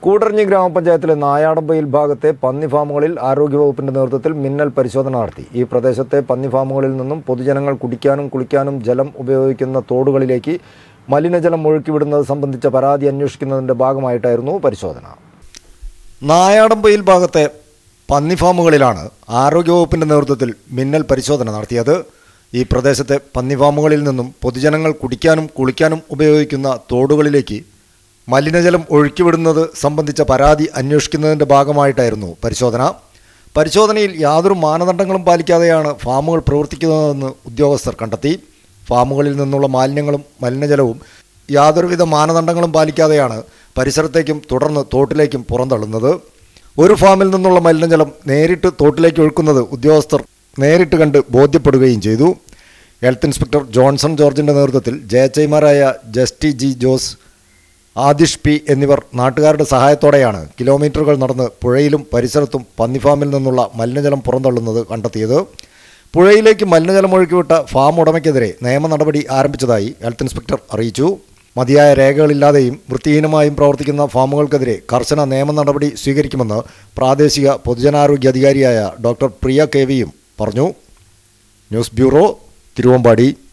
കൂടരഞ്ഞി ഗ്രാമപഞ്ചായത്തിലെ നായാടമ്പയിൽ ഭാഗത്തെ പന്നി ഫാമുകളിൽ ആരോഗ്യവകുപ്പിന്റെ നേതൃത്വത്തിൽ മിന്നൽ പരിശോധന നടത്തി ഈ പ്രദേശത്തെ പന്നി ഫാമുകളിൽ നിന്നും പൊതുജനങ്ങൾ കുടിക്കാനും കുളിക്കാനും ജലം ഉപയോഗിക്കുന്ന തോടുകളിലേക്ക് മലിനജലം ഒഴുക്കിവിടുന്നത് സംബന്ധിച്ച പരാതി അന്വേഷിക്കുന്നതിന്റെ ഭാഗമായിട്ടായിരുന്നു പരിശോധന നായാടമ്പയിൽ ഭാഗത്തെ പന്നി ഫാമുകളിലാണ് ആരോഗ്യവകുപ്പിന്റെ നേതൃത്വത്തിൽ മിന്നൽ പരിശോധന നടത്തിയത് ഈ പ്രദേശത്തെ പന്നി ഫാമുകളിൽ നിന്നും പൊതുജനങ്ങൾ കുടിക്കാനും കുളിക്കാനും ഉപയോഗിക്കുന്ന തോടുകളിലേക്ക് മലിനജലം ഒഴുക്കിവിടുന്നത് സംബന്ധിച്ച പരാതി അന്വേഷിക്കുന്നതിൻ്റെ ഭാഗമായിട്ടായിരുന്നു പരിശോധന പരിശോധനയിൽ യാതൊരു മാനദണ്ഡങ്ങളും പാലിക്കാതെയാണ് ഫാമുകൾ പ്രവർത്തിക്കുന്നതെന്ന് ഉദ്യോഗസ്ഥർ കണ്ടെത്തി ഫാമുകളിൽ നിന്നുള്ള മാലിന്യങ്ങളും മലിനജലവും യാതൊരുവിധ മാനദണ്ഡങ്ങളും പാലിക്കാതെയാണ് പരിസരത്തേക്കും തുടർന്ന് തോട്ടിലേക്കും പുറന്തള്ളുന്നത് ഒരു ഫാമിൽ നിന്നുള്ള മലിനജലം നേരിട്ട് തോട്ടിലേക്ക് ഒഴുക്കുന്നത് ഉദ്യോഗസ്ഥർ നേരിട്ട് കണ്ട് ബോധ്യപ്പെടുകയും ചെയ്തു ഹെൽത്ത് ഇൻസ്പെക്ടർ ജോൺസൺ ജോർജിൻ്റെ നേതൃത്വത്തിൽ ജയച്ചൈമാരായ ജസ്റ്റി ജി ജോസ് ആദിഷ് പി എന്നിവർ നാട്ടുകാരുടെ സഹായത്തോടെയാണ് കിലോമീറ്ററുകൾ നടന്ന് പുഴയിലും പരിസരത്തും പന്നിഫാമിൽ നിന്നുള്ള മലിനജലം പുറന്തള്ളുന്നത് കണ്ടെത്തിയത് പുഴയിലേക്ക് മലിനജലം ഒഴുക്കിവിട്ട ഫാം ഉടമയ്ക്കെതിരെ നിയമ നടപടി ആരംഭിച്ചതായി ഹെൽത്ത് ഇൻസ്പെക്ടർ അറിയിച്ചു മതിയായ രേഖകളില്ലാതെയും വൃത്തിഹീനമായും പ്രവർത്തിക്കുന്ന ഫാമുകൾക്കെതിരെ കർശന നിയമ നടപടി സ്വീകരിക്കുമെന്ന് പ്രാദേശിക പൊതുജനാരോഗ്യ അധികാരിയായ ഡോക്ടർ പ്രിയ കെ വിയും പറഞ്ഞു ന്യൂസ് ബ്യൂറോ തിരുവമ്പാടി